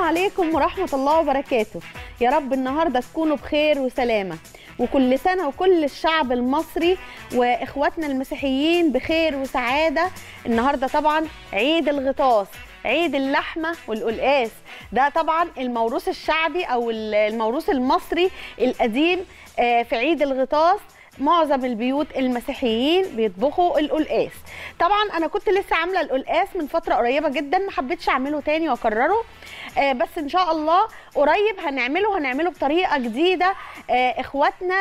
عليكم ورحمة الله وبركاته يا رب النهاردة تكونوا بخير وسلامة وكل سنة وكل الشعب المصري وإخواتنا المسيحيين بخير وسعادة النهاردة طبعا عيد الغطاس عيد اللحمة والقلقاس ده طبعا الموروث الشعبي أو الموروث المصري القديم آه، في عيد الغطاس معظم البيوت المسيحيين بيطبخوا القلقاس طبعا انا كنت لسه عامله القلقاس من فتره قريبه جدا ما حبيتش اعمله تاني واكرره آه بس ان شاء الله قريب هنعمله هنعمله بطريقه جديده آه اخواتنا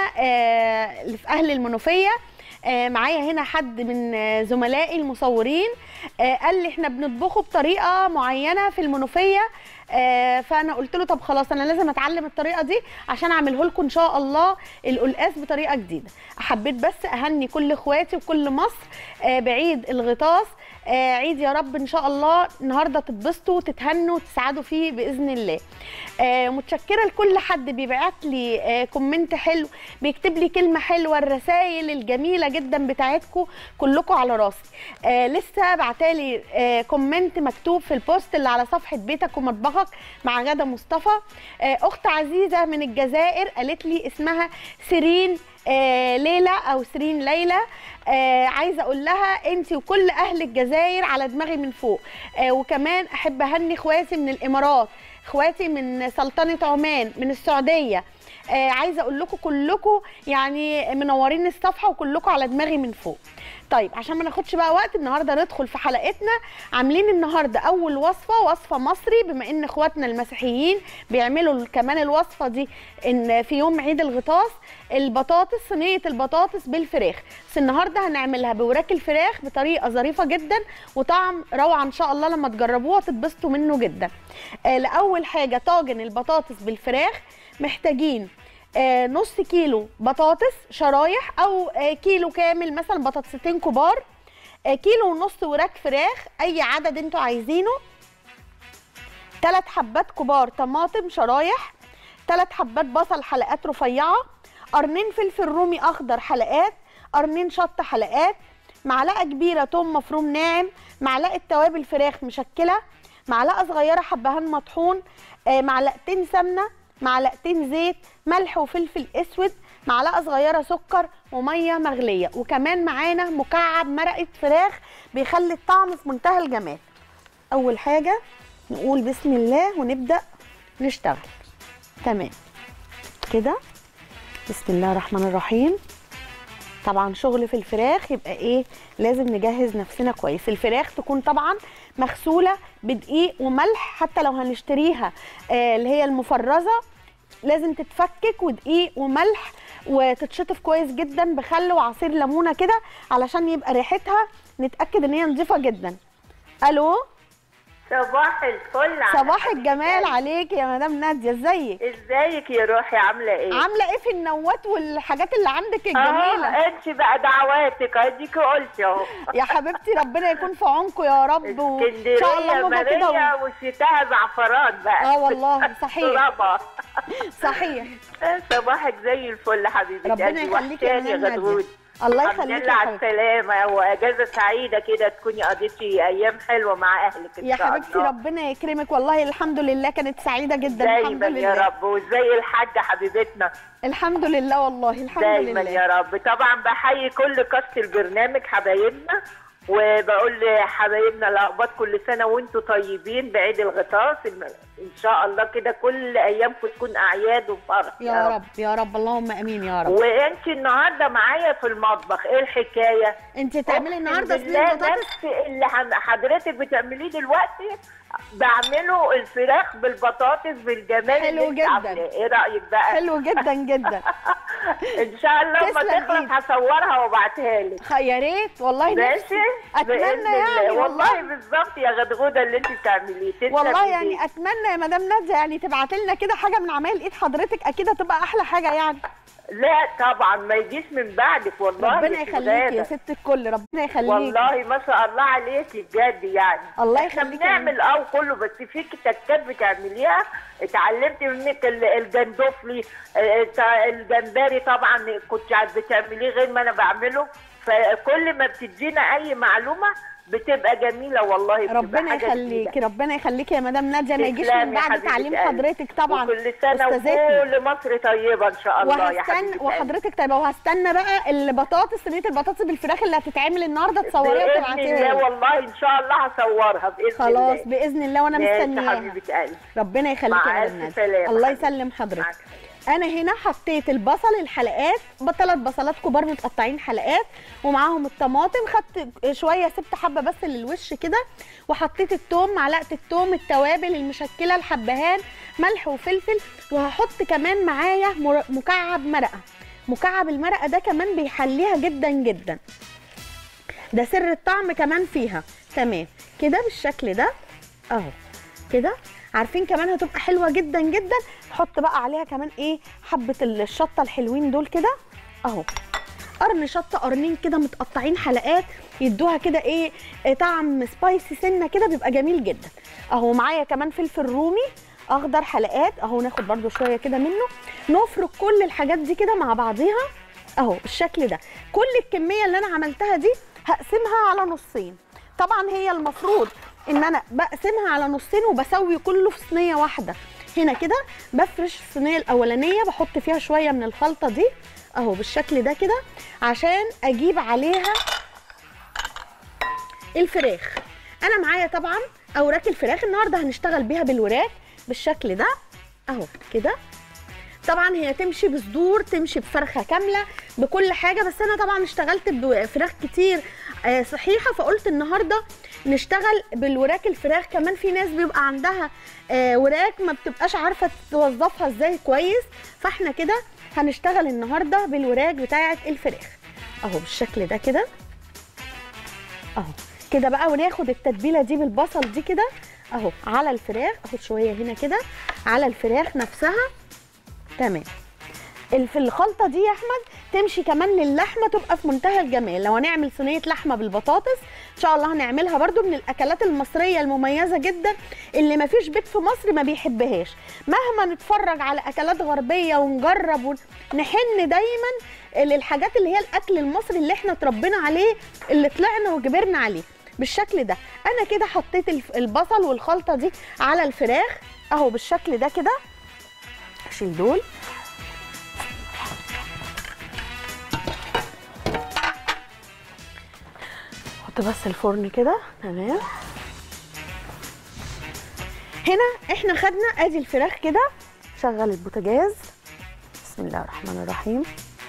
آه اللي في اهل المنوفيه آه معايا هنا حد من آه زملائي المصورين آه قال لي احنا بنطبخه بطريقه معينه في المنوفيه آه فانا قلت له طب خلاص انا لازم اتعلم الطريقه دي عشان اعمله لكم ان شاء الله القلقاس بطريقه جديده حبيت بس اهني كل اخواتي وكل مصر آه بعيد الغطاس آه عيد يا رب ان شاء الله النهارده تتبسطوا وتتهنوا وتسعدوا فيه باذن الله آه متشكره لكل حد بيبعت لي آه كومنت حلو بيكتب لي كلمه حلوه الرسائل الجميله جدا بتاعتكم كلكم على راسي آه لسه بعتالي آه كومنت مكتوب في البوست اللي على صفحه بيتك ومطبخك مع غدا مصطفى آه اخت عزيزه من الجزائر قالت لي اسمها سيرين آه ليلى او سيرين ليلى آه عايزه اقول لها انت وكل اهل الجزائر على دماغي من فوق آه وكمان احب اهني اخواتي من الامارات اخواتي من سلطنه عمان من السعوديه آه عايزه اقول لكم كلكم يعني منورين الصفحه وكلكم على دماغي من فوق طيب عشان ما ناخدش بقى وقت النهارده ندخل في حلقتنا عاملين النهارده اول وصفه وصفه مصري بما ان اخواتنا المسيحيين بيعملوا كمان الوصفه دي ان في يوم عيد الغطاس البطاطس صينيه البطاطس بالفراخ بس النهارده هنعملها بوراك الفراخ بطريقه ظريفه جدا وطعم روعه ان شاء الله لما تجربوها تتبسطوا منه جدا آه لاول حاجه طاجن البطاطس بالفراخ محتاجين آه نص كيلو بطاطس شرايح او آه كيلو كامل مثلا بطاطستين كبار آه كيلو ونص وراك فراخ اي عدد انتوا عايزينه ثلاث حبات كبار طماطم شرايح ثلاث حبات بصل حلقات رفيعه قرنين فلفل رومي اخضر حلقات قرنين شطه حلقات معلقه كبيره توم مفروم ناعم معلقه توابل فراخ مشكله معلقه صغيره حبهان مطحون آه معلقتين سمنه معلقتين زيت ملح وفلفل اسود معلقه صغيره سكر وميه مغليه وكمان معانا مكعب مرقه فراخ بيخلي الطعم في منتهى الجمال اول حاجه نقول بسم الله ونبدا نشتغل تمام كده بسم الله الرحمن الرحيم طبعا شغل في الفراخ يبقى ايه لازم نجهز نفسنا كويس الفراخ تكون طبعا مغسوله بدقيق وملح حتى لو هنشتريها آه اللي هي المفرزه لازم تتفكك ودقيق وملح وتتشطف كويس جدا بخل وعصير ليمونه كده علشان يبقى ريحتها نتاكد ان هي نظيفه جدا الو صباح الفل على صباح حبيبتي. الجمال عليك يا مدام ناديه ازيك ازيك يا روحي عامله ايه عامله ايه في النوات والحاجات اللي عندك الجميله اه انت بقى دعواتك اديكي قلتي اهو يا حبيبتي ربنا يكون في عونكم يا رب وان شاء الله اسكندريه ماما كده ماريا و- وشتاها زعفران بقى اه والله صحيح ترابة. صحيح صباحك زي الفل حبيبتي ربنا قلبي. يخليكي يا وحشاني مدام نادية. غدود الله الحمد يخليكي لله يا على حبيبتي السلامة واجازة سعيدة كده تكوني قضيتي ايام حلوة مع اهلك ان يا شاء حبيبتي الله ربنا يكرمك والله الحمد لله كانت سعيده جدا الحمد دايما يا لله رب وزي الحاجة حبيبتنا الحمد لله والله الحمد دايما لله يا رب طبعا بحيي كل كاست البرنامج حبايبنا وبقول لحبايبنا الاقباط كل سنه وانتم طيبين بعيد الغطاس الم- ان شاء الله كده كل ايامكم تكون اعياد وفرح يا رب يا رب اللهم امين يا رب وانت النهارده معايا في المطبخ ايه الحكايه انت تعملي أقسم النهارده بالله صينيه بطاطس نفس اللي حن- حضرتك بتعمليه دلوقتي بعمله الفراخ بالبطاطس بالجمال حلو اللي انت جدا. عاملاه. ايه رايك بقى حلو جدا جدا ان شاء الله لما تسلم تخلص إيدك. هصورها وابعتها لك خ- يا ريت والله ماشي نفسي اتمنى بإذن يعني الله. والله والله بالظبط يا غدغوده اللي انت بتعمليه تسلم والله إيديك. يعني اتمنى يا مدام ناديه يعني تبعتي لنا كده حاجه من عمايل ايد حضرتك اكيد هتبقى احلى حاجه يعني لا طبعا ما يجيش من بعدك والله ربنا يا يخليكي يا شغالة. ست الكل ربنا يخليكي والله ما شاء الله عليكي بجد يعني الله احنا يخليكي يا بنعمل اه كله بس في تكات بتعمليها اتعلمت منك ال- الجندفلي اه، تا- الجمبري طبعا كنت عاد بتعمليه غير ما انا بعمله فكل ما بتدينا اي معلومه بتبقى جميله والله بتبقى ربنا حاجة يخليكي جديدة. ربنا يخليكي يا مدام ناديه ما يجيش تسلمي من يا بعد حبيبة تعليم قلبي. حضرتك طبعا وكل سنه أستاذتنا. وكل مصر طيبه ان شاء الله يا وهستنى حبيبه قلبي. وحضرتك طيبه وهستنى بقى البطاطس صينيه البطاطس بالفراخ اللي هتتعمل النهارده تصوريها باذن وتبعتيها الله لي. والله ان شاء الله هصورها باذن خلاص الله باذن الله وانا ماشي يا مستنياها حبيبه قلبي ربنا يخليكي مع يا ألف مدام ناديه سلامة الله حبيبتي. يسلم حضرتك معاك. انا هنا حطيت البصل الحلقات ثلاث بصلات كبار متقطعين حلقات ومعاهم الطماطم خدت شويه سبت حبه بس للوش كده وحطيت التوم معلقه التوم التوابل المشكله الحبهان ملح وفلفل وهحط كمان معايا مر- مكعب مرقه مكعب المرقه ده كمان بيحليها جدا جدا ده سر الطعم كمان فيها تمام كده بالشكل ده اهو كده عارفين كمان هتبقى حلوه جدا جدا نحط بقى عليها كمان ايه حبه الشطه الحلوين دول كده اهو قرن شطه قرنين كده متقطعين حلقات يدوها كده ايه إيه طعم سبايسي سنه كده بيبقى جميل جدا اهو معايا كمان فلفل رومي اخضر حلقات اهو ناخد برده شويه كده منه نفرك كل الحاجات دي كده مع بعضيها اهو بالشكل ده كل الكميه اللي انا عملتها دي هقسمها على نصين طبعا هي المفروض ان انا بقسمها على نصين وبسوي كله في صينيه واحده هنا كده بفرش الصينيه الاولانيه بحط فيها شويه من الخلطه دي اهو بالشكل ده كده عشان اجيب عليها الفراخ انا معايا طبعا اوراق الفراخ النهارده هنشتغل بيها بالوراك بالشكل ده اهو كده طبعا هي تمشي بصدور تمشي بفرخه كامله بكل حاجه بس انا طبعا اشتغلت بفراخ كتير آه، صحيحه فقلت النهارده نشتغل بالوراك الفراخ كمان في ناس بيبقى عندها آه، وراك ما بتبقاش عارفه توظفها ازاي كويس فاحنا كده هنشتغل النهارده بالوراك بتاعه الفراخ اهو بالشكل ده كده اهو كده بقى وناخد التتبيله دي بالبصل دي كده اهو على الفراخ اخد شويه هنا كده على الفراخ نفسها تمام ال- في الخلطه دي يا احمد تمشي كمان للحمه تبقى في منتهى الجمال لو هنعمل صينيه لحمه بالبطاطس ان شاء الله هنعملها برده من الاكلات المصريه المميزه جدا اللي ما فيش بيت في مصر ما بيحبهاش مهما نتفرج على اكلات غربيه ونجرب ونحن دايما للحاجات اللي هي الاكل المصري اللي احنا اتربينا عليه اللي طلعنا وكبرنا عليه بالشكل ده انا كده حطيت الف- البصل والخلطه دي على الفراخ اهو بالشكل ده كده اشيل دول حط بس الفرن كده تمام هنا احنا خدنا ادي الفراخ كده شغل البوتاجاز بسم الله الرحمن الرحيم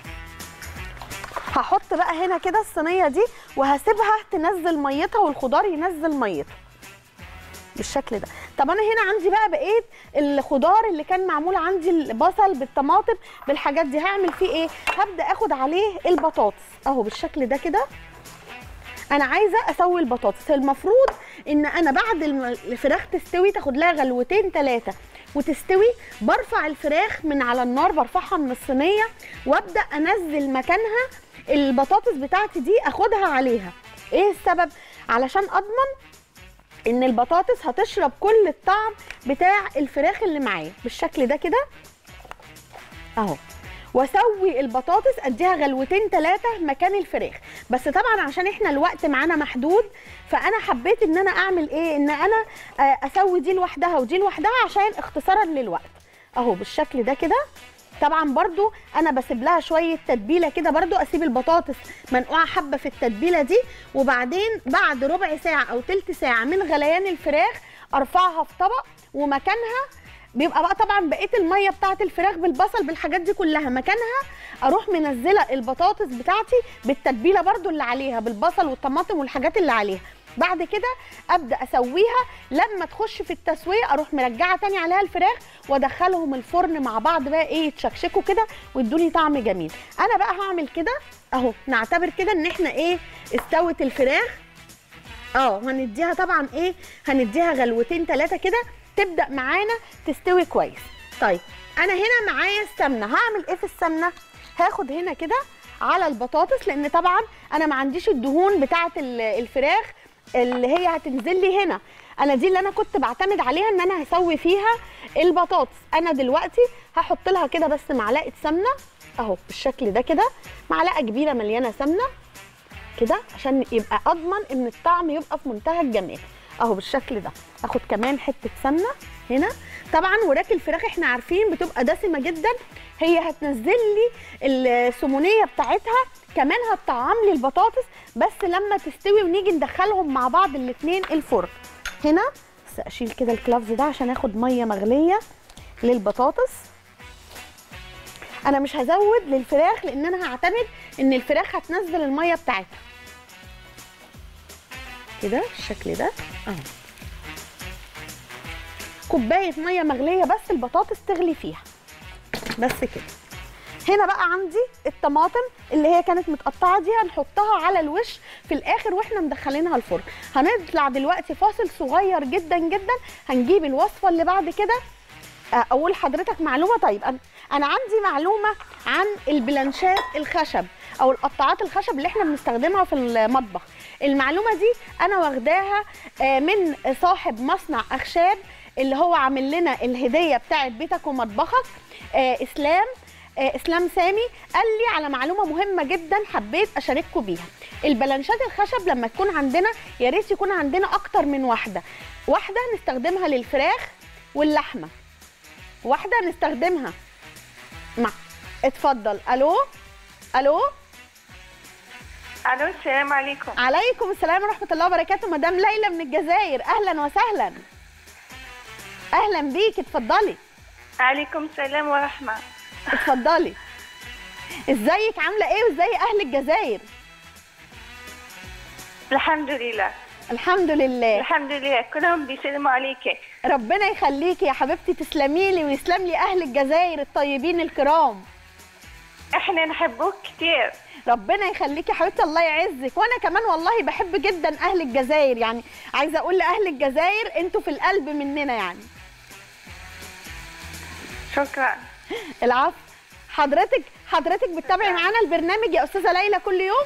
هحط بقى هنا كده الصينيه دي وهسيبها تنزل ميتها والخضار ينزل ميته بالشكل ده طب انا هنا عندي بقى بقيه الخضار اللي كان معمول عندي البصل بالطماطم بالحاجات دي هعمل فيه ايه هبدا اخد عليه البطاطس اهو بالشكل ده كده انا عايزه اسوي البطاطس المفروض ان انا بعد الم- الفراخ تستوي تاخد لها غلوتين ثلاثه وتستوي برفع الفراخ من على النار برفعها من الصينيه وابدا انزل مكانها البطاطس بتاعتي دي اخدها عليها ايه السبب علشان اضمن ان البطاطس هتشرب كل الطعم بتاع الفراخ اللي معايا بالشكل ده كده اهو واسوي البطاطس اديها غلوتين ثلاثه مكان الفراخ بس طبعا عشان احنا الوقت معانا محدود فانا حبيت ان انا اعمل ايه ان انا آه، اسوي دي لوحدها ودي لوحدها عشان اختصارا للوقت اهو بالشكل ده كده طبعا برضو انا بسيب لها شويه تتبيله كده برضو اسيب البطاطس منقوعه حبه في التتبيله دي وبعدين بعد ربع ساعه او تلت ساعه من غليان الفراخ ارفعها في طبق ومكانها بيبقى بقى طبعا بقيه الميه بتاعه الفراخ بالبصل بالحاجات دي كلها مكانها اروح منزله البطاطس بتاعتي بالتتبيله برضو اللي عليها بالبصل والطماطم والحاجات اللي عليها بعد كده ابدا اسويها لما تخش في التسويه اروح مرجعه تاني عليها الفراخ وادخلهم الفرن مع بعض بقى ايه يتشكشكوا كده ويدوني طعم جميل انا بقى هعمل كده اهو نعتبر كده ان احنا ايه استوت الفراخ اه هنديها طبعا ايه هنديها غلوتين ثلاثه كده تبدا معانا تستوي كويس طيب انا هنا معايا السمنه هعمل ايه في السمنه هاخد هنا كده على البطاطس لان طبعا انا ما عنديش الدهون بتاعه ال- الفراخ اللي هي هتنزل لي هنا انا دي اللي انا كنت بعتمد عليها ان انا هسوي فيها البطاطس انا دلوقتي هحط لها كده بس معلقه سمنه اهو بالشكل ده كده معلقه كبيره مليانه سمنه كده عشان يبقى اضمن ان الطعم يبقى في منتهى الجمال اهو بالشكل ده اخد كمان حته سمنه هنا طبعا وراك الفراخ احنا عارفين بتبقى دسمه جدا هي هتنزل لي السمونيه بتاعتها كمان هتطعم لي البطاطس بس لما تستوي ونيجي ندخلهم مع بعض الاثنين الفرن هنا بس اشيل كده الكلافز ده عشان اخد ميه مغليه للبطاطس انا مش هزود للفراخ لان انا هعتمد ان الفراخ هتنزل الميه بتاعتها كده بالشكل ده اهو كوبايه ميه مغليه بس البطاطس تغلي فيها بس كده هنا بقى عندي الطماطم اللي هي كانت متقطعه دي هنحطها على الوش في الاخر واحنا مدخلينها الفرن هنطلع دلوقتي فاصل صغير جدا جدا هنجيب الوصفه اللي بعد كده اقول لحضرتك معلومه طيب انا انا عندي معلومه عن البلانشات الخشب او القطاعات الخشب اللي احنا بنستخدمها في المطبخ المعلومه دي انا واخداها من صاحب مصنع اخشاب اللي هو عامل لنا الهديه بتاعه بيتك ومطبخك اسلام اسلام سامي قال لي على معلومه مهمه جدا حبيت اشارككم بيها البلانشات الخشب لما تكون عندنا يا ريت يكون عندنا اكتر من واحده واحده نستخدمها للفراخ واللحمه واحده نستخدمها مع اتفضل الو الو الو السلام عليكم عليكم السلام ورحمه الله وبركاته مدام ليلى من الجزائر اهلا وسهلا اهلا بيك اتفضلي عليكم السلام ورحمه اتفضلي ازيك عامله ايه وازاي اهل الجزائر الحمد لله الحمد لله الحمد لله كلهم بيسلموا عليك ربنا يخليكي يا حبيبتي تسلمي لي ويسلم لي اهل الجزائر الطيبين الكرام احنا نحبوك كتير ربنا يخليكي يا حبيبتي الله يعزك وانا كمان والله بحب جدا اهل الجزائر يعني عايزه اقول لاهل الجزائر انتوا في القلب مننا يعني شكرا العفو حضرتك حضرتك بتتابعي معانا البرنامج يا استاذه ليلى كل يوم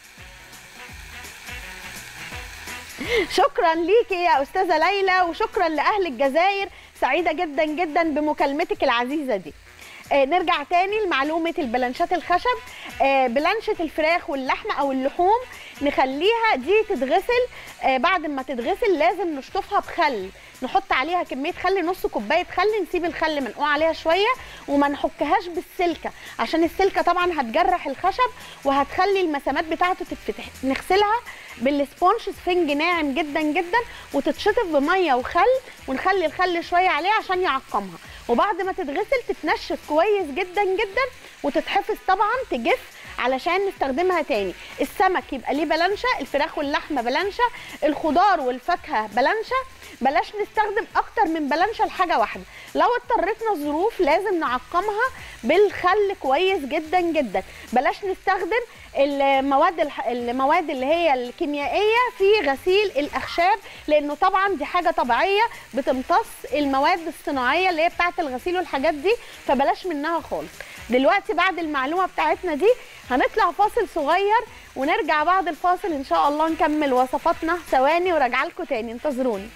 شكرا ليكي يا استاذه ليلى وشكرا لاهل الجزائر سعيده جدا جدا بمكالمتك العزيزه دي آه نرجع تاني لمعلومه البلانشات الخشب آه بلانشه الفراخ واللحمه او اللحوم نخليها دي تتغسل آه بعد ما تتغسل لازم نشطفها بخل نحط عليها كميه خل نص كوبايه خل نسيب الخل منقوع عليها شويه وما نحكهاش بالسلكه عشان السلكه طبعا هتجرح الخشب وهتخلي المسامات بتاعته تتفتح نغسلها بالسبونج سفنج ناعم جدا جدا وتتشطف بميه وخل ونخلي الخل شويه عليها عشان يعقمها وبعد ما تتغسل تتنشف كويس جدا جدا وتتحفظ طبعا تجف علشان نستخدمها تاني السمك يبقى ليه بلانشه الفراخ واللحمه بلانشه الخضار والفاكهه بلانشه بلاش نستخدم اكتر من بلانشه لحاجه واحده لو اضطرتنا الظروف لازم نعقمها بالخل كويس جدا جدا بلاش نستخدم المواد المواد اللي هي الكيميائيه في غسيل الاخشاب لانه طبعا دي حاجه طبيعيه بتمتص المواد الصناعيه اللي هي بتاعه الغسيل والحاجات دي فبلاش منها خالص دلوقتي بعد المعلومه بتاعتنا دي هنطلع فاصل صغير ونرجع بعد الفاصل ان شاء الله نكمل وصفاتنا ثواني وراجعه لكم تاني انتظروني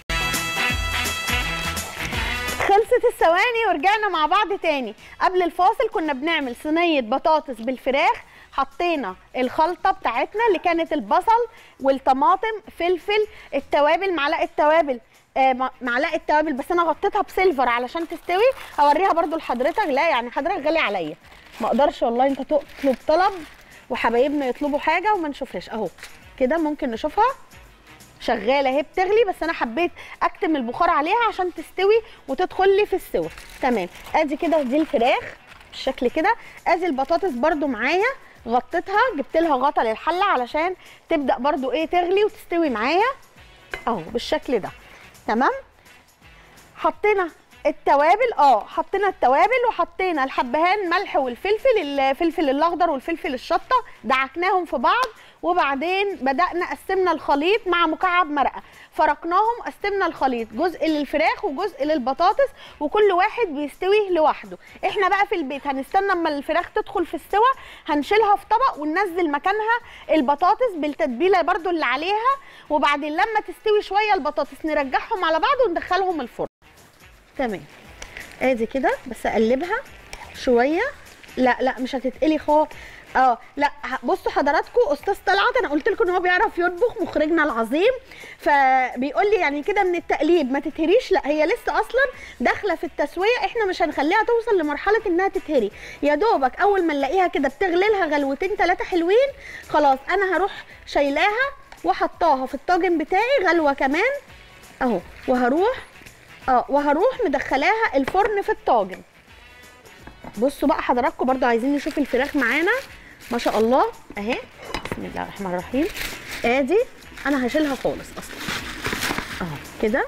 خلصت الثواني ورجعنا مع بعض تاني قبل الفاصل كنا بنعمل صينيه بطاطس بالفراخ حطينا الخلطه بتاعتنا اللي كانت البصل والطماطم فلفل التوابل معلقه توابل آه معلقه توابل بس انا غطيتها بسيلفر علشان تستوي هوريها برده لحضرتك لا يعني حضرتك غالي عليا ما اقدرش والله انت تطلب طلب وحبايبنا يطلبوا حاجه وما نشوفهاش اهو كده ممكن نشوفها شغاله اهي بتغلي بس انا حبيت اكتم البخار عليها عشان تستوي وتدخل لي في السوا تمام ادي كده دي الفراخ بالشكل كده ادي البطاطس برده معايا غطيتها جبت لها غطا للحله علشان تبدا برده ايه تغلي وتستوي معايا اهو بالشكل ده تمام حطينا التوابل اه حطينا التوابل وحطينا الحبهان ملح والفلفل الفلفل الاخضر والفلفل الشطه دعكناهم في بعض وبعدين بدانا قسمنا الخليط مع مكعب مرقه فرقناهم قسمنا الخليط جزء للفراخ وجزء للبطاطس وكل واحد بيستوي لوحده احنا بقى في البيت هنستنى اما الفراخ تدخل في السوا هنشيلها في طبق وننزل مكانها البطاطس بالتتبيله برده اللي عليها وبعدين لما تستوي شويه البطاطس نرجعهم على بعض وندخلهم الفرن تمام ادي كده بس اقلبها شويه لا لا مش هتتقلي خالص اه لا ه- بصوا حضراتكم استاذ طلعت انا قلت لكم ان هو بيعرف يطبخ مخرجنا العظيم فبيقول لي يعني كده من التقليب ما تتهريش لا هي لسه اصلا داخله في التسويه احنا مش هنخليها توصل لمرحله انها تتهري يا دوبك اول ما نلاقيها كده بتغلي لها غلوتين ثلاثه حلوين خلاص انا هروح شايلاها وحطاها في الطاجن بتاعي غلوه كمان اهو وهروح اه وهروح مدخلاها الفرن في الطاجن بصوا بقى حضراتكم برضو عايزين نشوف الفراخ معانا ما شاء الله اهي بسم الله الرحمن الرحيم ادي انا هشيلها خالص اصلا اهو كده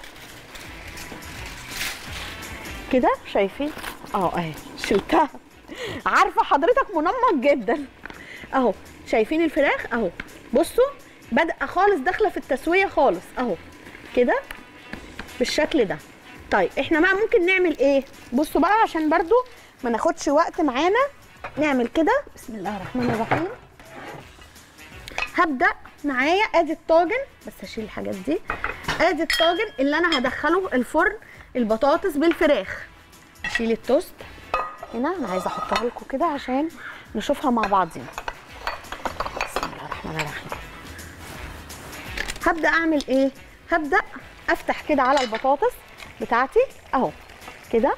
كده شايفين اه اهي شلتها عارفه حضرتك منمق جدا اهو شايفين الفراخ اهو بصوا بدأ خالص داخله في التسويه خالص اهو كده بالشكل ده طيب احنا بقى ممكن نعمل ايه بصوا بقى عشان برضو ما ناخدش وقت معانا نعمل كده بسم الله الرحمن الرحيم هبدا معايا ادي الطاجن بس هشيل الحاجات دي ادي الطاجن اللي انا هدخله الفرن البطاطس بالفراخ اشيل التوست هنا انا عايزه احطها لكم كده عشان نشوفها مع بعضينا بسم الله الرحمن الرحيم هبدا اعمل ايه هبدا افتح كده على البطاطس بتاعتي اهو كده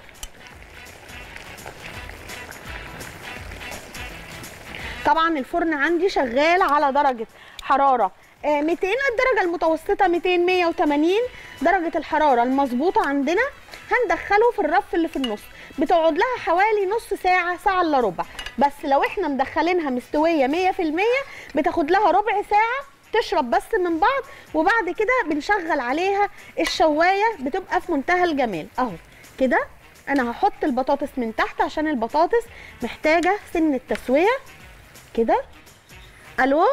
طبعا الفرن عندي شغال على درجه حراره آه، 200 الدرجه المتوسطه 200 180 درجه الحراره المظبوطه عندنا هندخله في الرف اللي في النص بتقعد لها حوالي نص ساعه ساعه الا ربع بس لو احنا مدخلينها مستويه 100% بتاخد لها ربع ساعه تشرب بس من بعض وبعد كده بنشغل عليها الشوايه بتبقى في منتهى الجمال اهو كده انا هحط البطاطس من تحت عشان البطاطس محتاجه سن التسويه كده الو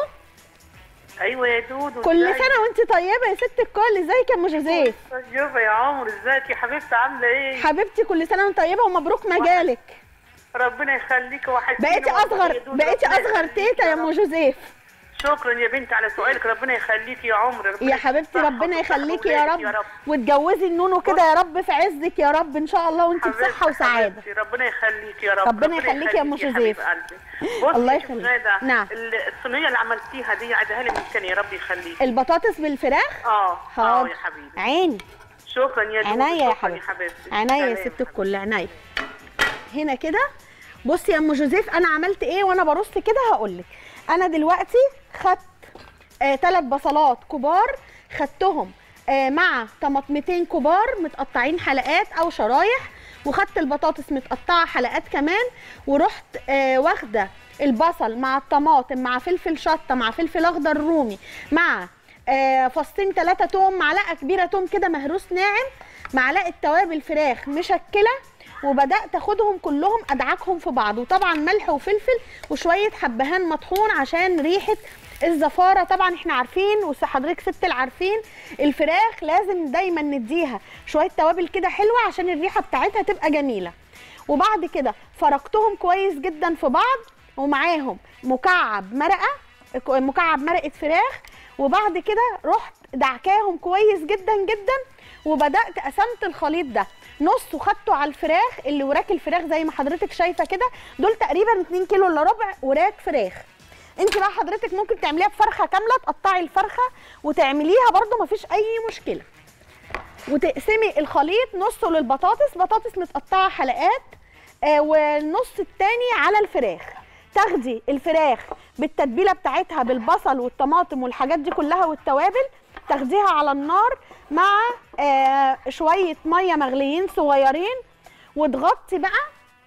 ايوه يا دودو كل ازيك؟ سنه وانت طيبه يا ست الكل ازيك يا ام جوزيف طيبه يا عمر ازيك يا حبيبتي عامله ايه حبيبتي كل سنه وانت طيبه ومبروك مجالك ربنا يخليكي وحشتيني بقيتي والله اصغر يا دودو، بقيتي ربنا اصغر يخليكي تيتا يا ام جوزيف شكرا يا بنتي على سؤالك ربنا يخليكي يا عمر ربنا يا حبيبتي يصحك ربنا ويصحك يخليكي يا أولادك رب وتجوزي النونو كده يا رب في عزك يا رب ان شاء الله وانت حبيبتي- بصحه وسعاده حبيبتي، ربنا يخليكي يا رب ربنا يخليكي يا أم يخليكي جوزيف. حبيب قلبي بصي الله يا يخليك. شهادة، نعم. ال- الصينيه اللي عملتيها دي عيدها لي من تاني يا رب يخليكي البطاطس بالفراخ اه اه حاضر يا حبيبي عيني شكرا يا دودو عناية يا شكراً حبيبتي حبيبتي عناية يا سلام ست الكل عناية هنا كده بصي يا ام جوزيف انا عملت ايه وانا برص كده هقول لك انا دلوقتي خدت آه ثلاث بصلات كبار خدتهم آه مع طماطمتين كبار متقطعين حلقات او شرايح وخدت البطاطس متقطعه حلقات كمان ورحت آه واخده البصل مع الطماطم مع فلفل شطه مع فلفل اخضر رومي مع آه فصين ثلاثه توم معلقه كبيره توم كده مهروس ناعم معلقه توابل فراخ مشكله وبدات اخدهم كلهم ادعكهم في بعض وطبعا ملح وفلفل وشويه حبهان مطحون عشان ريحه الزفاره طبعا احنا عارفين وحضرتك ست العارفين الفراخ لازم دايما نديها شويه توابل كده حلوه عشان الريحه بتاعتها تبقى جميله وبعد كده فركتهم كويس جدا في بعض ومعاهم مكعب مرقه مكعب مرقه فراخ وبعد كده رحت دعكاهم كويس جدا جدا وبدات قسمت الخليط ده نصه خدته على الفراخ اللي وراك الفراخ زي ما حضرتك شايفه كده دول تقريبا 2 كيلو الا ربع وراك فراخ انت بقى حضرتك ممكن تعمليها بفرخه كامله تقطعي الفرخه وتعمليها برده مفيش اي مشكله وتقسمي الخليط نصه للبطاطس بطاطس متقطعه حلقات آه والنص التاني على الفراخ تاخدي الفراخ بالتتبيله بتاعتها بالبصل والطماطم والحاجات دي كلها والتوابل تاخديها على النار مع آه شويه ميه مغليين صغيرين وتغطي بقى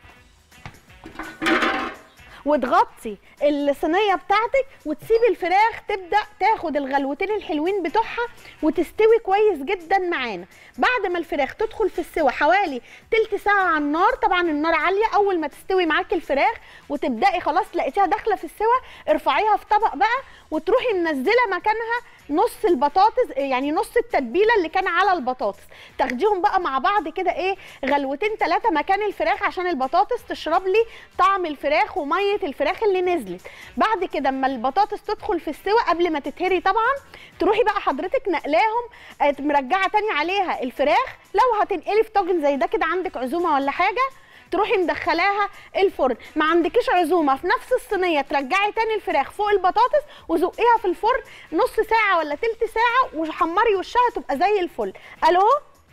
وتغطي الصينيه بتاعتك وتسيبي الفراخ تبدا تاخد الغلوتين الحلوين بتوعها وتستوي كويس جدا معانا بعد ما الفراخ تدخل في السوا حوالي تلت ساعه على النار طبعا النار عاليه اول ما تستوي معاكي الفراخ وتبداي خلاص لقيتيها داخله في السوا ارفعيها في طبق بقى وتروحي منزله مكانها نص البطاطس يعني نص التتبيله اللي كان على البطاطس تاخديهم بقى مع بعض كده ايه غلوتين ثلاثه مكان الفراخ عشان البطاطس تشرب لي طعم الفراخ وميه الفراخ اللي نزلت بعد كده اما البطاطس تدخل في السوا قبل ما تتهري طبعا تروحي بقى حضرتك نقلاهم مرجعه تاني عليها الفراخ لو هتنقلي في طاجن زي ده كده عندك عزومه ولا حاجه تروحي مدخلاها الفرن ما عندكيش عزومه في نفس الصينيه ترجعي تاني الفراخ فوق البطاطس وزقيها في الفرن نص ساعه ولا تلت ساعه وحمري وشها تبقى زي الفل الو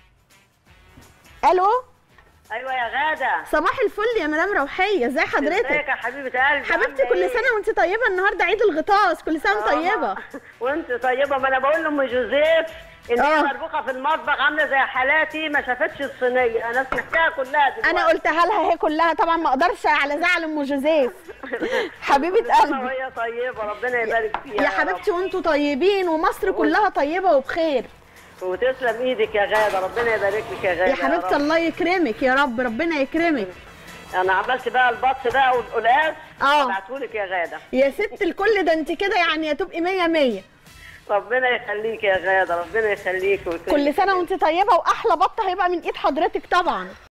الو ايوه يا غاده صباح الفل يا مدام روحيه ازي ازيك حضرتك يا حبيبه قلبي حبيبتي عاملة كل إيه؟ سنه وانت طيبه النهارده عيد الغطاس كل سنه وانت آه، طيبه وانت طيبه ما انا بقول لام جوزيف ان آه. هي مربوخه في المطبخ عامله زي حالاتي ما شافتش الصينيه انا سمعتها كلها دلوقتي انا قلتها لها هي كلها طبعا ما اقدرش على زعل ام جوزيف حبيبه كل سنة قلبي وهي طيبه ربنا يبارك فيها يا حبيبتي وانتوا طيبين ومصر كلها طيبه وبخير رب. وتسلم ايدك يا غاده ربنا يبارك لك يا غاده يا حبيبتي رب. الله يكرمك يا رب ربنا يكرمك انا عملت بقى البط بقى والقلقاس آه. ابعتهولك يا غاده يا ست الكل ده انت كده يعني هتبقي مية مية ربنا يخليك يا غاده ربنا يخليك ويكرمك. كل سنه وانت طيبه واحلى بط هيبقى من ايد حضرتك طبعا